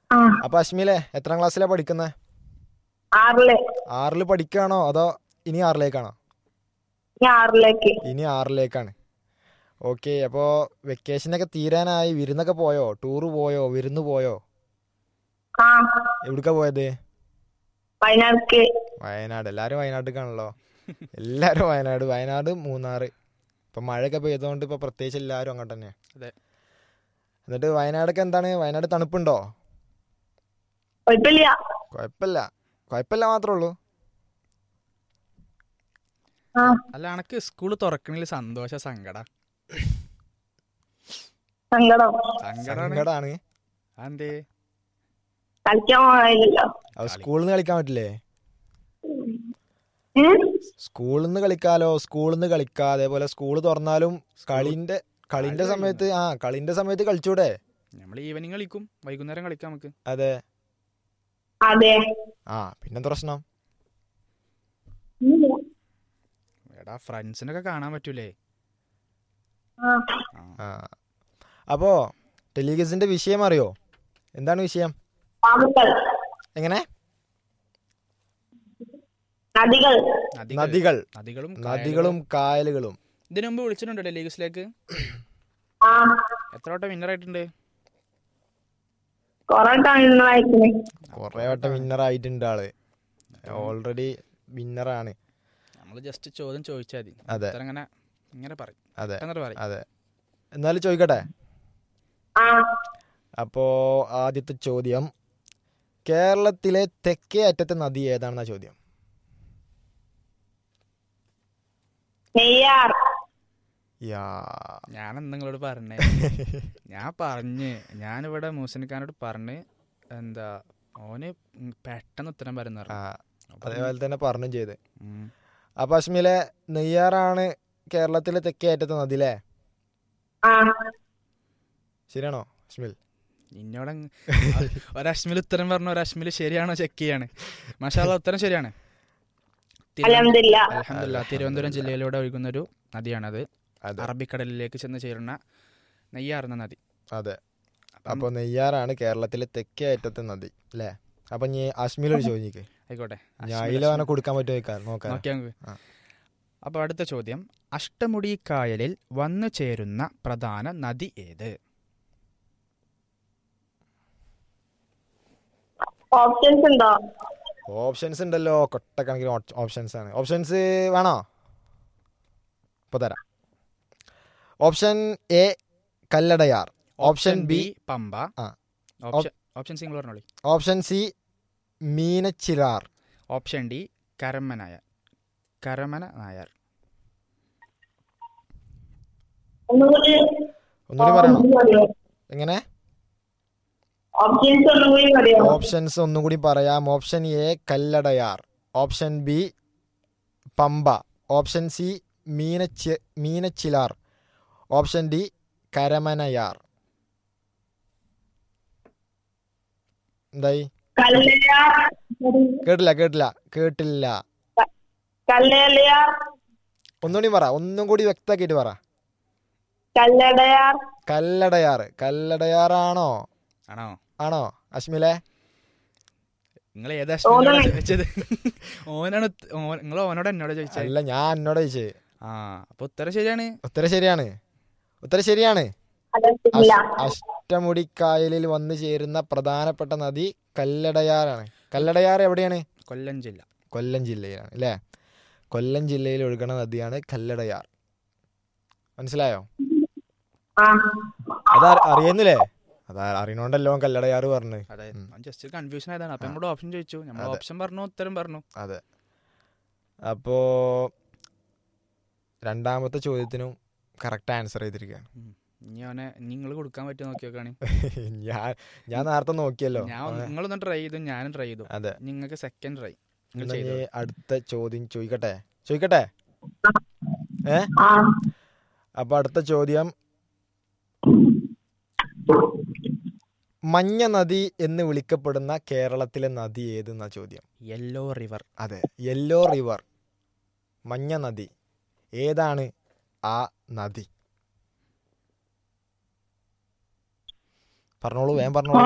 ആ അപ്പൊ അശ്മിലെ എത്രാം ക്ലാസ്സിലാ പഠിക്കുന്നത് ആറില് ആറിൽ പഠിക്കുകയാണോ അതോ ഇനി ആറിലേക്കാണോ ഞാൻ ആറിലേക്ക് ഇനി ആറിലേക്കാണ് ഓക്കെ അപ്പോൾ വെക്കേഷനൊക്കെ തീരാനായി വിരുന്നൊക്കെ പോയോ ടൂറ് പോയോ വിരുന്ന് പോയോ ആ എവിടേക്കാ പോയത് വയനാട്ക്ക് വയനാട് എല്ലാവരും വയനാട്ടിലേക്കാണല്ലോ എല്ലാവരും വയനാട് വയനാട് മൂന്നാർ ഇപ്പം മഴയൊക്കെ പെയ്തതുകൊണ്ട് ഇപ്പോൾ പ്രത്യേകിച്ച് എല്ലാവരും അങ്ങോട്ട് തന്നെ അതെ. എന്നിട്ട് വയനാടൊക്കെ എന്താണ് വയനാട് തണുപ്പുണ്ടോ കുഴപ്പമില്ല കുഴപ്പമില്ല കുഴപ്പമില്ല മാത്രമേ ഉള്ളൂ ആ അല്ല അനക്ക് സ്കൂൾ തുറക്കണില്ല സന്തോഷ സങ്കട സങ്കടം സങ്കടാണ് സങ്കടമാണ് അതെന്തേ കളിക്കാൻ പോകാനില്ലല്ലോ അത് സ്കൂളിൽ നിന്ന് കളിക്കാൻ പറ്റില്ലേ ഉം? സ്കൂളിൽ നിന്ന് കളിക്കാലോ സ്കൂളിൽ നിന്ന് കളിക്കാം അതേപോലെ സ്കൂൾ തുറന്നാലും കളിന്റെ കളിന്റെ കളി സമയത്ത് ആ കളിന്റെ സമയത്ത് കളിച്ചൂടെ നമ്മൾ ഈവനിങ് കളിക്കും വൈകുന്നേരം കളിക്കാം നമുക്ക് അതെ അതെ ആ പിന്നെന്താ പ്രശ്നം ഇല്ല. എടാ ഫ്രണ്ട്സിനൊക്കെ കാണാൻ പറ്റൂലേ ആ. ആ. ആ അപ്പോ ടെലിഗസിന്റെ വിഷയം അറിയോ എന്താണ് വിഷയം പാമ്പുകൾ എങ്ങനെ നദികൾ നദികൾ നദികൾ നദികളും നദികളും കായലുകളും ഇതിനു മുമ്പ് വിളിച്ചിട്ടുണ്ടോ ലീഗ്സിലേക്ക് ആ എത്ര വട്ടം വിന്നർ ആയിട്ടുണ്ട് കൊറേ ടൈം വായിക്കണേ കുറെ വട്ടം വിന്നർ ആയിട്ടുണ്ട് ആള് ഓൾറെഡി വിന്നറാണ് നമ്മൾ ജസ്റ്റ് ചോദ്യം ചോദിച്ചാൽ മതി അതെ. ഉത്തരം ഇങ്ങനെ ഇങ്ങനെ പറയും അതെ എന്നിട്ട് പറയും അതെ എന്നാലും ചോദിക്കട്ടെ ആ അപ്പോ ആദ്യത്തെ ചോദ്യം കേരളത്തിലെ തെക്കേ അറ്റത്തെ നദി ഏതാണെന്ന ചോദ്യം നെയ്യാർ യാ ഞാൻ നിങ്ങളോട് പറഞ്ഞേ ഞാൻ പറഞ്ഞ് ഞാനിവിടെ മൂസനിക്കാനോട് പറഞ്ഞ് എന്താ ഓന് പെട്ടെന്ന് ഉത്തരം പറയുന്ന ആ അതേപോലെ തന്നെ പറഞ്ഞും ചെയ്ത് ഉം. അപ്പൊ അശ്മിലെ നെയ്യാറാണ് കേരളത്തിലെ തെക്കേ അറ്റത്തെ നദി അല്ലേ ആ ശരിയാണോ അശ്മിൽ നിന്നോട് അങ്ങ് ഒരശ്മിൽ ഉത്തരം പറഞ്ഞു ഒരശ്മിൽ ശരിയാണോ ചെക്ക് ചെയ്യാണ് മഷാല ഉത്തരം ശരിയാണ് അലഹമില്ല അലഹമില്ല തിരുവനന്തപുരം ജില്ലയിലൂടെ ഒഴുകുന്ന ഒരു നദിയാണത് അതെ അറബിക്കടലിലേക്ക് ചെന്ന് ചേരുന്ന നെയ്യാറുന്ന നദി അതെ അപ്പം അപ്പൊ നെയ്യാറാണ് കേരളത്തിലെ തെക്കേ അറ്റത്തെ നദി അല്ലേ അപ്പൊ നീ അശ്മിൽ ഒരു ചോദിക്ക് ആയിക്കോട്ടെ ഞാൻ അതിലവനെ കൊടുക്കാൻ പറ്റുമോ നോക്കാം നോക്കിയാ നമുക്ക് ആ. അപ്പൊ അടുത്ത ചോദ്യം അഷ്ടമുടി കായലിൽ വന്നു ചേരുന്ന പ്രധാന നദി ഏത് ഓപ്ഷൻസ് ഉണ്ടോ ഓപ്ഷൻസ് ഉണ്ടല്ലോ കൊട്ടക്കണക്കിന് ഓപ്ഷൻസ് ആണ് ഓപ്ഷൻസ് വേണോ ഇപ്പൊ തരാം option A Kalladayar option B Pamba ആ. ഓപ്ഷൻ ഓപ്ഷൻ സി നിങ്ങൾ പറഞ്ഞോളി option C Meenachilar option D Karamana Nair Karamana Nair ഒന്നുകൂടി ഒന്നുകൂടി പറയണോ എങ്ങനെ ഓപ്ഷൻസ് ഒന്നുകൂടി പറയോ ഓപ്ഷൻസ് ഒന്നും കൂടി പറയാം option A Kalladayar option B Pamba option C Meenachi Meenachilar option D Karamanayar എന്തായി കല്ലയാർ കേട്ടില്ല കേട്ടില്ല കേട്ടില്ല കല്ലയാർ ഒന്നുകൂടി പറ ഒന്നും കൂടി വ്യക്തമാക്കിയിട്ട് പറ കല്ലടയാർ കല്ലടയാർ കല്ലടയാറാണോ ആണോ ആണോ അശ്മിലെ നിങ്ങൾ ഏതാ തോന്നണേ. ചോദിച്ചത് ഓനാണ് നിങ്ങൾ ഓനോട് എന്നോട് ചോദിച്ചത് അല്ല ഞാൻ എന്നോട് ചോദിച്ചേ ആ അപ്പൊ ഉത്തരം ശരിയാണ് ഉത്തരം ശരിയാണ് ഉത്തരം ശരിയാണ് അലഹമില്ല അഷ്- അഷ്ടമുടിക്കായലിൽ വന്നു ചേരുന്ന പ്രധാനപ്പെട്ട നദി കല്ലടയാറാണ് കല്ലടയാർ എവിടെയാണ് കൊല്ലം ജില്ല കൊല്ലം ജില്ലയിലാണ് അല്ലേ കൊല്ലം ജില്ലയിൽ ഒഴുകണ നദിയാണ് കല്ലടയാർ മനസ്സിലായോ ആ അത് അറിയുന്നില്ലേ അത് അറിയണോണ്ടല്ലോ അവൻ കല്ലടയാർ പറഞ്ഞു അതെ ഉം. ജസ്റ്റ് കൺഫ്യൂഷൻ ആയതാണ് അപ്പൊ ആ. നമ്മളോട് ഓപ്ഷൻ ചോദിച്ചു നമ്മൾ അതെ. ഓപ്ഷൻ പറഞ്ഞു ഉത്തരം പറഞ്ഞു അതെ അപ്പോ രണ്ടാമത്തെ ചോദ്യത്തിനും കറക്റ്റ് ആൻസർ ചെയ്തിരിക്കുകയാണ് ഇനി അവനെ നിങ്ങൾ കൊടുക്കാൻ പറ്റുമോ നോക്കി നോക്കാണ് ഞാൻ ഞാൻ നേരത്തെ നോക്കിയല്ലോ ഞാൻ അവനെ- നിങ്ങളൊന്ന് ട്രൈ ചെയ്തു ഞാനും ട്രൈ ചെയ്തു അതെ നിങ്ങൾക്ക് സെക്കൻഡ് ട്രൈ നിങ്ങൾ എന്നാ ചെയ്തു ഇനി അടുത്ത ചോദ്യം ചോദിക്കട്ടെ ചോദിക്കട്ടെ ഏ ആ അപ്പൊ അടുത്ത ചോദ്യം മഞ്ഞ നദി എന്ന് വിളിക്കപ്പെടുന്ന കേരളത്തിലെ നദി ഏതെന്ന ചോദ്യം യെല്ലോ റിവർ അതെ യെല്ലോ റിവർ മഞ്ഞ നദി ഏതാണ് ആ നദി പറഞ്ഞോളൂ വേഗം പറഞ്ഞോളൂ